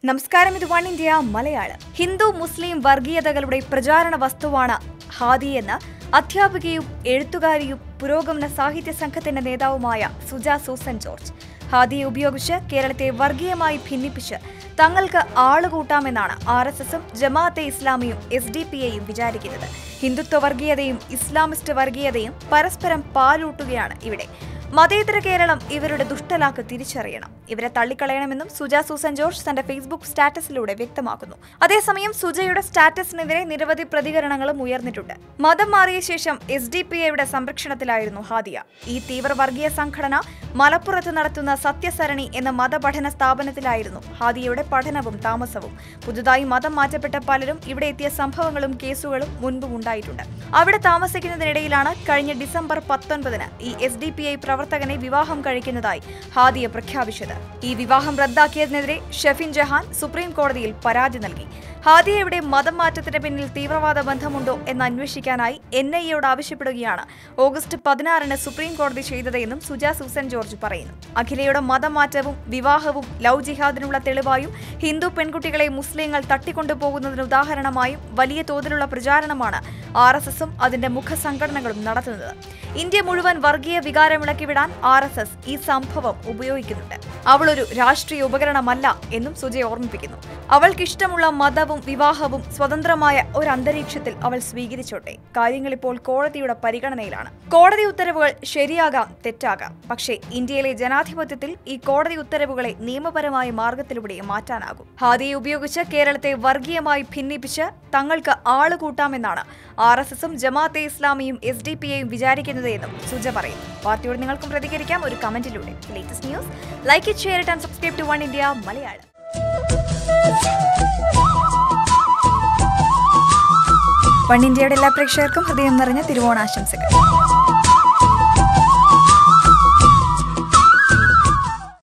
നമസ്കാരം ഇത് One India Malayalam ഹിന്ദു മുസ്ലിം വർഗീയതകളുടെ പ്രചാരണ വസ്തുവാണ് ഹാദി എന്ന് അധ്യാപികയും എഴുത്തുകാരിയും പുരോഗമന സാഹിത്യ സംഘത്തിന്റെ നേതാവുമായ സുജ സൂസൻ ജോർജ് ഹാദിയെ ഉപയോഗിച്ച് കേരളത്തെ വർഗീയമായി ഭിന്നിപ്പിച്ച് തങ്ങൾക്ക് ആളുകൂട്ടാമെന്നാണ് ആർ എസ് എസും ജമാഅത്തെ ഇസ്ലാമിയും എസ് ഡി പി ഐയും വിചാരിക്കുന്നത് ഹിന്ദുത്വ വർഗീയതയും ഇസ്ലാമിസ്റ്റ് വർഗീയതയും പരസ്പരം പാലൂട്ടുകയാണ് ഇവിടെ മതേതര കേരളം ഇവരുടെ ദുഷ്ടലാക്ക് തിരിച്ചറിയണം ഇവരെ തള്ളിക്കളയണമെന്നും സുജ സൂസൻ ജോർജ് തന്റെ ഫേസ്ബുക്ക് സ്റ്റാറ്റസിലൂടെ വ്യക്തമാക്കുന്നു അതേസമയം സുജയുടെ സ്റ്റാറ്റസിനെതിരെ നിരവധി പ്രതികരണങ്ങളും ഉയർന്നിട്ടുണ്ട് മതം മാറിയ ശേഷം എസ് ഡി പി ഐയുടെ സംരക്ഷണത്തിലായിരുന്നു ഹാദിയ ഈ തീവ്രവർഗീയ സംഘടന മലപ്പുറത്ത് നടത്തുന്ന സത്യസരണി എന്ന മതപഠന സ്ഥാപനത്തിലായിരുന്നു ഹാദിയയുടെ പഠനവും താമസവും പുതുതായി മതം മാറ്റപ്പെട്ട പലരും ഇവിടെ എത്തിയ സംഭവങ്ങളും കേസുകളും മുൻപും ഉണ്ടായിട്ടുണ്ട് അവിടെ താമസിക്കുന്നതിനിടയിലാണ് കഴിഞ്ഞ ഡിസംബർ പത്തൊൻപതിന് ഈ എസ് ഡി പി ഐ പ്രവർത്തകനെ വിവാഹം കഴിക്കുന്നതായി ഹാദിയ പ്രഖ്യാപിച്ചത് ഈ വിവാഹം റദ്ദാക്കിയതിനെതിരെ ഷെഫിൻ ജഹാൻ സുപ്രീം കോടതിയിൽ പരാതി നൽകി ഹാദിയയുടെ മതം മാറ്റത്തിന് പിന്നിൽ തീവ്രവാദ ബന്ധമുണ്ടോ എന്ന് അന്വേഷിക്കാനായി എൻ ഐ എയോട് ആവശ്യപ്പെടുകയാണ് ഓഗസ്റ്റ് പതിനാറിന് സുപ്രീം കോടതി ചെയ്തതെന്നും സുജ സൂസൻ ജോർജ് പറയുന്നു അഖിലയുടെ മതം മാറ്റവും വിവാഹവും ലവ് ജിഹാദിനുള്ള തെളിവായും ഹിന്ദു പെൺകുട്ടികളെ മുസ്ലിങ്ങൾ തട്ടിക്കൊണ്ടുപോകുന്നതിന് ഉദാഹരണമായും വലിയ തോതിലുള്ള പ്രചാരണമാണ് ആർ എസ് എസും അതിന്റെ മുഖസംഘടനകളും നടത്തുന്നത് ഇന്ത്യ മുഴുവൻ വർഗീയ വികാരമിളക്കി വിടാൻ ആർ എസ് എസ് ഈ സംഭവം ഉപയോഗിക്കുന്നുണ്ട് അവളൊരു രാഷ്ട്രീയ ഉപകരണമല്ല എന്നും സുജയ ഓർമ്മിപ്പിക്കുന്നു അവൾക്കിഷ്ടമുള്ള മതവും വിവാഹവും സ്വതന്ത്രമായ ഒരു അന്തരീക്ഷത്തിൽ അവൾ സ്വീകരിച്ചോട്ടെ കാര്യങ്ങൾ ഇപ്പോൾ കോടതിയുടെ പരിഗണനയിലാണ് കോടതി ഉത്തരവുകൾ ശരിയാകാം തെറ്റാകാം പക്ഷേ ഇന്ത്യയിലെ ജനാധിപത്യത്തിൽ ഈ കോടതി ഉത്തരവുകളെ നിയമപരമായ മാർഗത്തിലൂടെ മാറ്റാനാകും ഹാദിയെ ഉപയോഗിച്ച് കേരളത്തെ വർഗീയമായി ഭിന്നിപ്പിച്ച് തങ്ങൾക്ക് ആളുകൂട്ടാമെന്നാണ് ആർ എസ് എസും ജമാഅത്തെ ഇസ്ലാമിയും എസ് ഡി പി ഐയും വിചാരിക്കുന്നത് എന്നും സുജ പറയുന്നു വാർത്തയോട് നിങ്ങൾക്കും പ്രതികരിക്കാം ഒരു കമന്റിലൂടെ latest news like it share it and subscribe to One India Malayalam One ഇന്ത്യയുടെ എല്ലാ പ്രേക്ഷകർക്കും ഹൃദയം നിറഞ്ഞ തിരുവോണാശംസകൾ